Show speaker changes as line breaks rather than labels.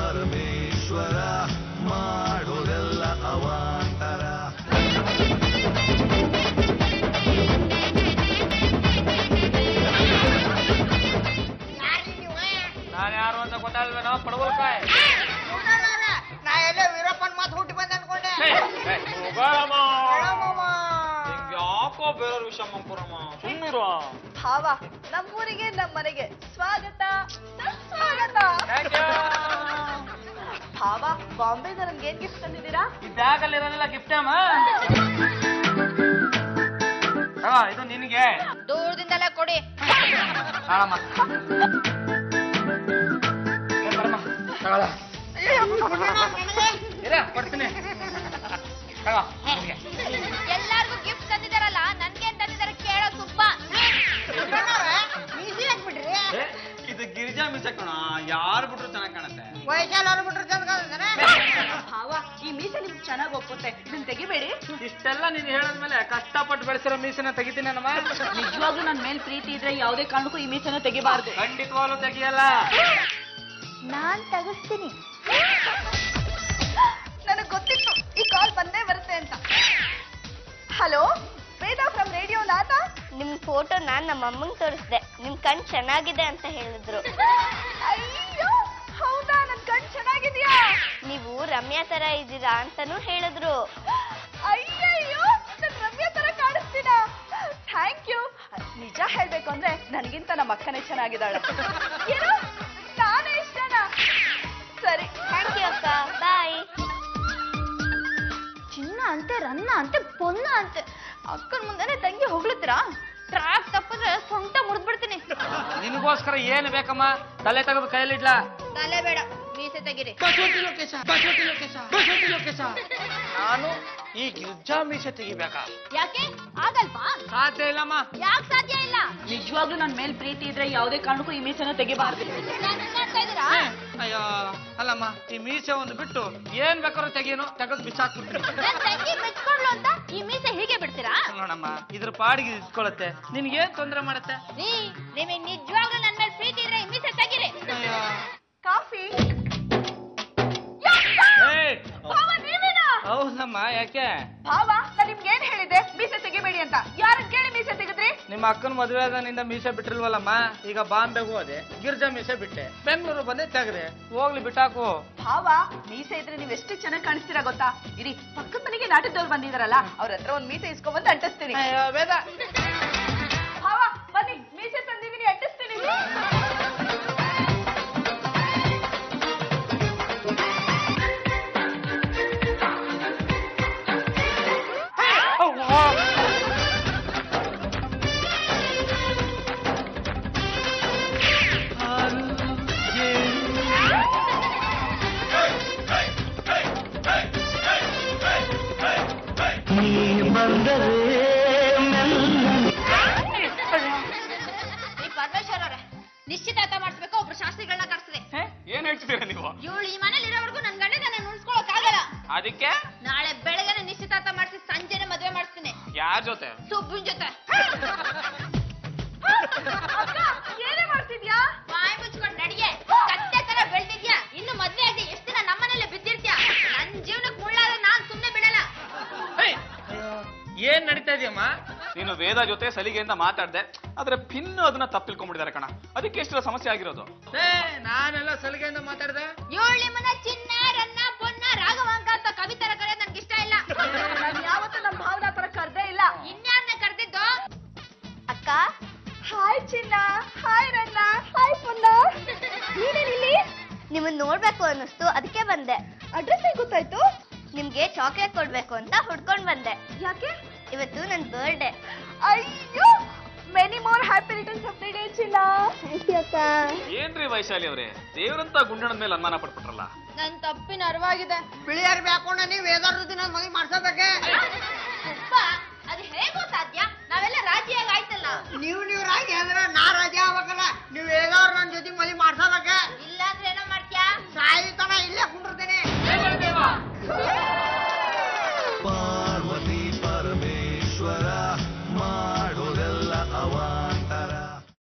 ಪರಮೇಶ್ವರ ಮಾಡೋದೆಲ್ಲ ಅವಾಂತರ
ನಾನು ಯಾರು ಅಂತ ಗೊತ್ತಾಗಲ್ವೇನೋ ಪಡವಲ್ಕಾಯ್
ನಾ ಎಲ್ಲೋ ವೀರಪ್ಪನ್ ಮಾತು ಹುಟ್ಟಿ ಬಂದ ಅನ್ಕೊಂಡೆ
ಯಾಕೋ ಬೇರೆಯವ್ರ ವಿಷಯ ಮಂಕುರಮ್ಮ ಸುಮ್ಮನಿರು
ಭಾವ ನಮ್ಮೂರಿಗೆ ನಮ್ಮ ಮನೆಗೆ ಸ್ವಾಗತ ಸ್ವಾಗತ ಭಾವ ಬಾಂಬೆದ ನಮ್ಗೆ ಏನ್ ಗಿಫ್ಟ್ ತಂದಿದ್ದೀರಾ
ಈ ಬ್ಯಾಗ್ ಅಲ್ಲಿ ಇರೋದಿಲ್ಲ ಗಿಫ್ಟ್ ಅಮ್ಮ ಹಾ ಇದು ನಿನಗೆ
ದೂರದಿಂದಲೇ ಕೊಡಿ
ಕಾಳಮ್ಮ ಏ, ಬರಮ್ಮ ತಗೊಳ ಇರ ಕೊಡ್ತೀನಿ ತಗೋ ನಿನ್ಗೆ.
ಎಲ್ಲಾರ್ಗೂ ಗಿಫ್ಟ್ ತಂದಿದಾರಲ್ಲ ನನ್ಗೇನ್ ತಂದಿದಾರೆ ಕೇಳೋ ಸುಬ್ಬ
ಏ, ಇದು ಗಿರಿಜಾ ಮಿಸ್ ಕಣ ಯಾರು ಬಿಟ್ರು ಚೆನ್ನಾಗಿ ಕಾಣುತ್ತೆ
ಭಾವ ಈ ಮೀಸೆ ನಿಮ್ಗೆ ಚೆನ್ನಾಗಿ ಒಪ್ಪುತ್ತೆ ಇದನ್ನ ತೆಗಿಬೇಡಿ
ಇಷ್ಟೆಲ್ಲ ನೀನು ಹೇಳದ್ಮೇಲೆ ಕಷ್ಟಪಟ್ಟು ಬೆಳೆಸಿರೋ ಮೀಸನ್ನ ತೆಗಿತೀನಿ ನಮ್ಮ
ನಿಜವಾಗ್ಲೂ ನನ್ನ ಮೇಲೆ ಪ್ರೀತಿ ಇದ್ರೆ ಯಾವುದೇ ಕಾರಣಕ್ಕೂ ಈ ಮೀಸೆನ ತೆಗಿಬಾರ್ದು
ಖಂಡಿತವಾಗ್ಲೂ ತೆಗಿಯಲ್ಲ
ನಾನ್ ತಗಸ್ತೀನಿ
ನನಗೆ ಗೊತ್ತಿತ್ತು ಈ ಕಾಲ್ ಬಂದೇ ಬರುತ್ತೆ ಅಂತ ಹಲೋ ವೇದ ಫ್ರಮ್ ರೇಡಿಯೋ ನಾಥ
ನಿಮ್ ಫೋಟೋ ನಾನ್ ನಮ್ಮ ಅಮ್ಮಂಗ್ ತೋರಿಸ್ದೆ ನಿಮ್ ಕಣ್ ಚೆನ್ನಾಗಿದೆ ಅಂತ ಹೇಳಿದ್ರು
ಅಯ್ಯೋ ಹೌದಾ ನನ್ ಕಣ್ ಚೆನ್ನಾಗಿದ್ಯಾ
ನೀವು ರಮ್ಯಾ ತರ ಇದ್ದೀರಾ ಅಂತಾನೂ ಹೇಳಿದ್ರು
ಅಯ್ಯಯ್ಯೋ ನನ್ ರಮ್ಯಾ ತರ ಕಾಣಿಸ್ತೀನ ಥ್ಯಾಂಕ್ ಯು ನಿಜ ಹೇಳ್ಬೇಕು ಅಂದ್ರೆ ನನಗಿಂತ ನಮ್ಮ ಅಕ್ಕನೇ ಚೆನ್ನಾಗಿದ್ದಾಳೆ ಏನು ನಾನೇ ಇಷ್ಟನಾ ಸರಿ
ಥ್ಯಾಂಕ್ ಯು ಅಕ್ಕ ಬಾಯ್
ಚಿನ್ನ ಅಂತೆ ರನ್ನ ಅಂತೆ ಪೊನ್ನ ಅಂತೆ ಅಕ್ಕನ ಮುಂದೆನೆ ತಂಗಿ ಹೊಗಳುತ್ತೀರಾ ಟ್ರ್ಯಾಕ್ ತಪ್ಪಿದ್ರೆ ಸೊಂಟ ಮುರಿದ್ಬಿಡ್ತೀನಿ
ನಿನಗೋಸ್ಕರ ಏನು ಬೇಕಮ್ಮ ತಲೆ ತೆಗೆದು ಕೈಯಲ್ಲಿಡ್ಲಾ
ತಲೆ ಬೇಡ ಮೀಸೆ ತೆಗಿರಿ
ನಾನು ಈ ಗಿರ್ಜಾ ಮೀಸೆ ತೆಗಿಬೇಕಾ
ಯಾಕೆ ಆಗಲ್ವಾ
ಸಾಧ್ಯ ಇಲ್ಲಮ್ಮ
ಯಾಕೆ ಸಾಧ್ಯ ಇಲ್ಲ
ನಿಜವಾಗ್ಲೂ ನನ್ನ ಮೇಲೆ ಪ್ರೀತಿ ಇದ್ರೆ ಯಾವುದೇ ಕಾರಣಕ್ಕೂ ಈ ಮೀಸೆನ ತೆಗಿಬಾರ್ದು
ನಾನ್ ಮಾತಾಡ್ತಾ ಇದ್ದೀರಾ
ಅಯ್ಯೋ ಅಲ್ಲಮ್ಮ ಈ ಮೀಸೆ ಒಂದು ಬಿಟ್ಟು ಏನ್ ಬೇಕಾದ್ರೂ ತೆಗಿಯೋನು ತೆಗೆದು ಬಿಸಾಕ್ಬಿಡ್ತೀನಿ
ನನ್ ತಂಗಿ ಮೆಚ್ಕೊಂಡ್ಲು ಅಂತ ಈ ಮೀಸೆ ಹೀಗೆ ಬಿಡ್ತೀರಾ
ನೋಡಮ್ಮ ಇದ್ರ ಪಾಡಿಗೆ ಇಟ್ಕೊಳತ್ತೆ ನಿನ್ಗೇನ್ ತೊಂದ್ರೆ ಮಾಡುತ್ತೆ
ರೀ ನಿಮಗೆ ನಿಜವಾಗ್ಲೂ ನನ್ ಮೇಲೆ ಪ್ರೀತಿ ಇದ್ರೆ ಈ ಮೀಸೆ ತೆಗಿರಿ
ಅಯ್ಯೋ.
ಕಾಫಿ
ಏಯ್!
ಭಾವ ನೀವೇನಾ
ಹೌದಮ್ಮ ಯಾಕೆ
ಭಾವ ನಾನು ನಿಮ್ಗೆ ಏನ್ ಹೇಳಿದೆ ಮೀಸೆ ತೆಗಿಬೇಡಿ ಅಂತ ಯಾರನ್ನ ಕೇಳಿ ಮೀಸೆ ತೆಗೆದ್ರಿ
ನಿಮ್ಮ ಅಕ್ಕನ ಮದುವೆ ಆದನಿಂದ ಮೀಸೆ ಬಿಟ್ಟಿಲ್ವಲ್ಲಮ್ಮ ಈಗ ಬಾಂಬೆಗೆ ಹೋದೆ ಗಿರ್ಜಾ ಮೀಸೆ ಬಿಟ್ಟೆ ಬೆಂಗಳೂರು ಬಂದೆ ತೆಗ್ದೆ ಹೋಗ್ಲಿ ಬಿಟ್ಟಾಕು
ಭಾವ ಮೀಸೆ ಇದ್ರೆ ನೀವ್ ಎಷ್ಟು ಚೆನ್ನಾಗಿ ಕಾಣಿಸ್ತೀರಾ ಗೊತ್ತಾ ಇರಿ ಪಕ್ಕದ ಮನೆಗೆ ನಾಟಕದವ್ರು ಬಂದಿದಾರಲ್ಲ ಅವ್ರ ಹತ್ರ ಒಂದ್ ಮೀಸೆ ಇಸ್ಕೊಂಬಂದು ಅಂಟಿಸ್ತೀನಿ
ಅಯ್ಯೋ, ವೇದ
ಭಾವ ಬನ್ನಿ ಮೀಸೆ ತಂದಿದ್ದೀನಿ ಅಂಟಿಸ್ತೀನಿ
ನೀ ಬಂದರೆ
ಈ ಪರಮೇಶ್ವರ್ ಅವರೇ ನಿಶ್ಚಿತಾರ್ಥ ಮಾಡಿಸ್ಬೇಕು ಒಬ್ರು ಶಾಸ್ತ್ರಿಗಳನ್ನ ಕರ್ಸಿದೆ
ಏನ್ ಹೇಳ್ತಿದ್ದೀರಾ ನೀವು
ಇವಳು ಈ ಮನೇಲಿ ಇರೋವರೆಗೂ ನನ್ ಗಂಡ ನನ್ನ ಉಳಿಸ್ಕೊಳಕ್ ಆಗಲ್ಲ
ಅದಕ್ಕೆ
ನಾಳೆ ಬೆಳಗ್ಗೆನೆ ನಿಶ್ಚಿತಾರ್ಥ ಮಾಡಿಸಿ ಸಂಜೆನೆ ಮದುವೆ ಮಾಡಿಸ್ತೀನಿ
ಯಾರ ಜೊತೆ
ಸುಬ್ಬುನ್ ಜೊತೆ
ಅಕ್ಕ ಏನೇ ಮಾಡ್ತಿದ್ಯಾ
ಬಾಯಿ ಮುಚ್ಕೊಂಡು ನಡಿಗೆ ಕತ್ತೆ ತರ ಬೆಳ್ದಿದ್ಯಾ ಇನ್ನು ಮದ್ವೆ ಆಗಿ ಎಷ್ಟು ದಿನ ನಮ್ಮನೇಲೆ ಬಿದ್ದಿರ್ತ್ಯಾ ನನ್ ಜೀವನಕ್ಕೆ ಮುಳ್ಳಾದ್ರೆ ನಾನ್ ಸುಮ್ನೆ ಬಿಡಲ್ಲ
ಹೇಯ್! ಏನ್ ನಡೀತಾ ಇದೆಯಮ್ಮ
ನೀನು ವೇದ ಜೊತೆ ಸಲಿಗೆಯಿಂದ ಮಾತಾಡ್ದೆ ಆದ್ರೆ ಪಿನ್ನು ಅದನ್ನ ತಪ್ಪಿಲ್ಕೊಂಡ್ಬಿಟ್ಟಿದ್ದಾರೆ ಕಣ ಅದಕ್ಕೆ ಎಷ್ಟರ ಸಮಸ್ಯೆ ಆಗಿರೋದು
ಏ ನಾನೆಲ್ಲ ಸಲಿಗೆಯಿಂದ ಮಾತಾಡ್ದೆ
ಇವಳು ನಿಮ್ಮನ್ನ ಚಿನ್ನ ರನ್ನ ಪೊನ್ನ ರಾಘವಾಂಕ ಅಂತ ಕವಿತರ ಕರೆ ನನ್ಗೆ ಇಷ್ಟ ಇಲ್ಲ
ನಾನು ಯಾವತ್ತೂ ನಮ್ಮ ಭಾವನ ತರ ಕರ್ದೇ ಇಲ್ಲ
ಇನ್ಯಾರನ್ನ ಕರೆದಿದ್ದು
ಅಕ್ಕ
ಹಾಯ್ ಚಿನ್ನ ಹಾಯ್ ರನ್ನ ಹಾಯ್ ಪುನ್ನ ನೀನೇನಿಲ್ಲಿ
ನಿಮ್ಮನ್ ನೋಡ್ಬೇಕು ಅನ್ನಿಸ್ತು ಅದಕ್ಕೆ ಬಂದೆ
ಅಡ್ರೆಸ್ ಹೇಗೆ ಗೊತ್ತಾಯ್ತು
ನಿಮ್ಗೆ ಚಾಕ್ಲೇಟ್ ಕೊಡ್ಬೇಕು ಅಂತ ಹುಡ್ಕೊಂಡ್ ಬಂದೆ
ಯಾಕೆ
ಇವತ್ತು ನನ್ ಬರ್ಡೇ
ಅಯ್ಯೋ many more happy returns of the day ಚಿನ್ನ
ಥ್ಯಾಂಕ್ ಯು ಅಕ್ಕ
ಏನ್ರಿ ವೈಶಾಲಿ ಅವರೇ ದೇವರಂತ ಗುಂಡನ ಮೇಲೆ ಅನುಮಾನ ಪಟ್ಬಿಟ್ರಲ್ಲ
ನನ್ ತಪ್ಪಿನ ಅರಿವಾಗಿದೆ
ಬಿಳಿಯರ್ ಬ್ಯಾಕೊಂಡ ನೀವು ವೇದಾರ ದಿನ ಮದುವೆ ಮಾಡ್ಸೋಬೇಕೆ
ಅಪ್ಪ ಅದು ಹೇಗೋ ಸಾಧ್ಯ ನಾವೆಲ್ಲ ರಾಜಿಯಾಗಿ ಆಯ್ತಲ್ಲ
ನೀವು ನೀವು ರಾಜಿ ಅಂದ್ರೆ ನಾ ರಾಜ ಆಗ್ಬೇಕ